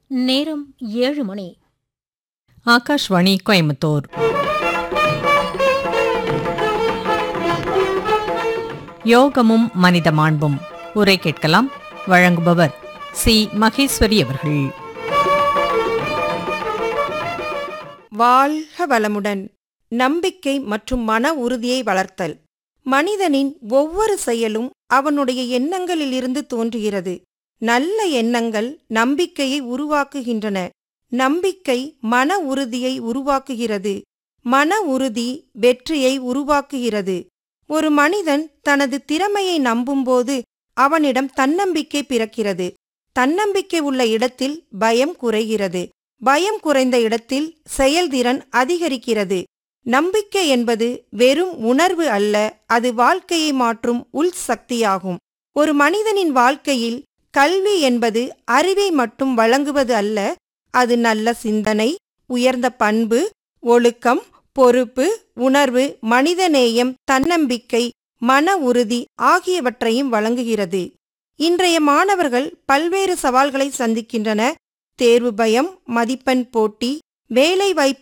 நேரம் ஏழு மணி ஆகாஷ்வாணி கோயம்புத்தூர் யோகமும் மனித மாண்பும் உரை கேட்கலாம் வழங்குபவர் சி மகேஸ்வரி அவர்கள் வாழ்க வளமுடன் நம்பிக்கை மற்றும் மன உறுதியை வளர்த்தல் மனிதனின் ஒவ்வொரு செயலும் அவனுடைய எண்ணங்களிலிருந்து தோன்றுகிறது நல்ல எண்ணங்கள் நம்பிக்கையை உருவாக்குகின்றன நம்பிக்கை மன உறுதியை உருவாக்குகிறது மன உறுதி வெற்றியை உருவாக்குகிறது ஒரு மனிதன் தனது திறமையை நம்பும்போது அவனிடம் தன்னம்பிக்கை பிறக்கிறது தன்னம்பிக்கை உள்ள இடத்தில் பயம் குறைகிறது பயம் குறைந்த இடத்தில் செயல்திறன் அதிகரிக்கிறது நம்பிக்கை என்பது வெறும் உணர்வு அல்ல அது வாழ்க்கையை மாற்றும் உள் சக்தியாகும் ஒரு மனிதனின் வாழ்க்கையில் கல்வி என்பது அறிவை மட்டும் வழங்குவது அல்ல அது நல்ல சிந்தனை உயர்ந்த பண்பு ஒழுக்கம் பொறுப்பு உணர்வு மனிதநேயம் தன்னம்பிக்கை மன உறுதி ஆகியவற்றையும் வழங்குகிறது இன்றைய மாணவர்கள் பல்வேறு சவால்களை சந்திக்கின்றன தேர்வு பயம் மதிப்பெண் போட்டி வேலைவாய்ப்பு